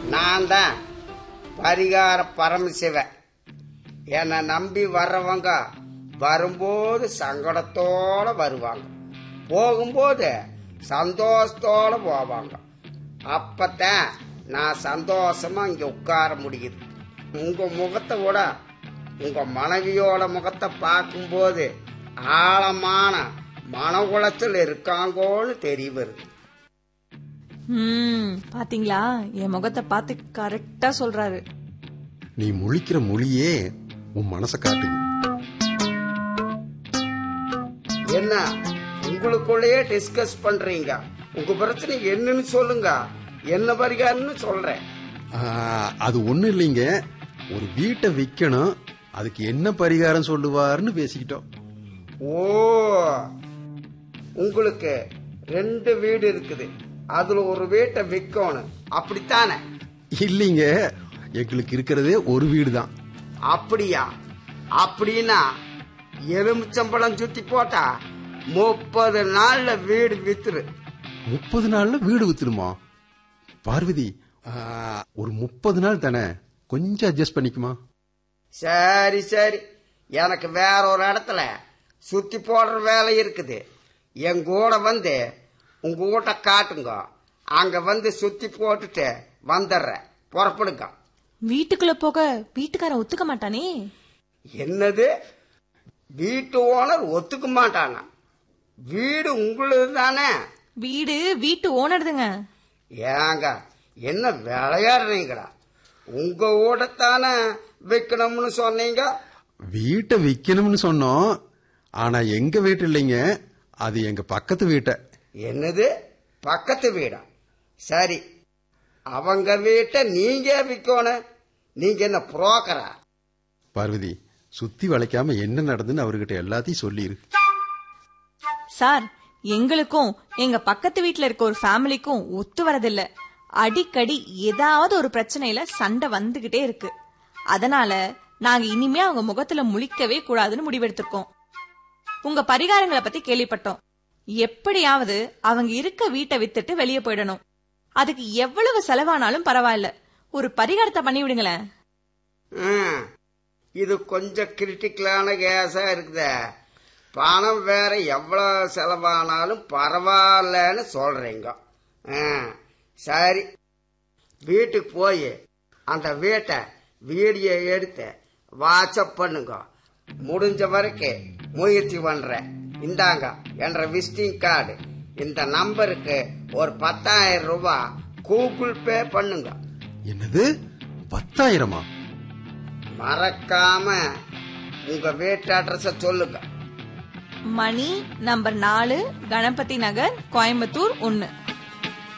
நான் தான் பரிகார பரமசிவன் என்னை நம்பி வர்றவங்க வரும்போது சங்கடத்தோட வருவாங்க போகும்போது சந்தோஷத்தோட போவாங்க அப்பத்தான் நான் சந்தோஷமா இங்க உட்கார முடியுது உங்க முகத்தை விட உங்க மனைவியோட முகத்தை பார்க்கும்போது ஆழமான மன உளைச்சல் இருக்காங்கோன்னு தெரிய வருது ம் பாத்தீங்களா என் முகத்தை பார்த்து கரெக்டா சொல்றாரு நீ முழிக்கிற மொழியே உன் மனசை காட்டுது என்ன உங்களுக்குள்ளேயே டிஸ்கஸ் பண்றீங்க உங்க பிரச்சனை என்னன்னு சொல்லுங்க என்ன பரிகாரம்னு சொல்றேன் ஆ, அது ஒண்ணும் இல்லைங்க ஒரு வீட்டை விக்கணும் அதுக்கு என்ன பரிகாரம் சொல்லுவாருன்னு பேசிக்கிட்டோம் ஓ உங்களுக்கு ரெண்டு வீடு இருக்குது அதுல ஒரு வீட்டை விற்கணும் அப்படித்தானே இல்லைங்க எங்களுக்கு இருக்கிறதே ஒரு வீடு தான் அப்படியா அப்படின்னா எலுமிச்சம்பழம் சுத்தி போட்டா முப்பது நாள்ல வீடு வித்துரு முப்பது நாள்ல வீடு வித்துடுமா பார்வதி ஆ, ஒரு முப்பது நாள் தானே கொஞ்சம் அட்ஜஸ்ட் பண்ணிக்குமா சரி சரி எனக்கு வேற ஒரு இடத்துல சுத்தி போடுற வேலை இருக்குது என் கூட வந்து உங்க வீட்டை காட்டுங்க அங்க வந்து சுத்தி போட்டுட்டு வந்துடுறேன் புறப்படுங்க வீட்டுக்குள்ள போக வீட்டுக்காரன் ஒத்துக்க மாட்டானே என்னது வீட்டு ஓனர் ஒத்துக்க மாட்டானா வீடு உங்களுது தானே வீடு வீட்டு ஓனர்துங்க ஏங்க என்ன விளையாடுறீங்களா உங்க வீடைத்தானே விற்கணும்னு சொன்னீங்க வீட்டை விக்கணும்னு சொன்னோம் ஆனா எங்க வீட்டு இல்லைங்க அது எங்க பக்கத்து வீட்டை என்னது பக்கத்து வீடா சரி அவங்க வீட்டை நீங்க விற்கணும் நீங்க என்ன புரோக்கரா பார்வதி சுத்தி வளைக்காம என்ன நடந்துன்னு அவர்கிட்ட எல்லாத்தையும் சொல்லிரு சார் எங்களுக்கும் எங்க பக்கத்து வீட்ல இருக்க ஒரு ஃபேமிலிக்கும் ஒத்து வரதில்ல அடிக்கடி ஏதாவது ஒரு பிரச்சனையில சண்டை வந்துகிட்டே இருக்கு அதனால நாங்க இனிமே அவங்க முகத்துல முழிக்கவே கூடாதுன்னு முடிவெடுத்திருக்கோம் உங்க பரிகாரங்களை பத்தி கேள்விப்பட்டோம் எப்படியாவது அவங்க இருக்க வீட்டை வித்துட்டு வெளியே போயிடணும் அதுக்கு எவ்வளவு செலவானாலும் பரவாயில்ல ஒரு பரிகாரத்தை பண்ணி விடுங்களேன் ம், இது கொஞ்சம் கிரிட்டிக்கலான கேஸா இருக்குதே பணம் வேற எவ்வளவு செலவானாலும் பரவாயில்லன்னு சொல்றீங்க ம், சரி வீட்டுக்கு போய் அந்த வீட்டை வீடியோ எடுத்து வாட்ஸ்அப் பண்ணுங்க முடிஞ்ச வரைக்கும் முயற்சி பண்றேன் இந்தாங்க என்ற விசிட்டிங் கார்டு இந்த நம்பருக்கு ஒரு பத்தாயிரம் ரூபாய் கூகுள் பே பண்ணுங்க என்னது பத்தாயிரமா மறக்காம உங்க வீட்டு அட்ரஸ சொல்லுங்க மணி நம்பர் நாலு கணபதி நகர் கோயம்புத்தூர் ஒன்னு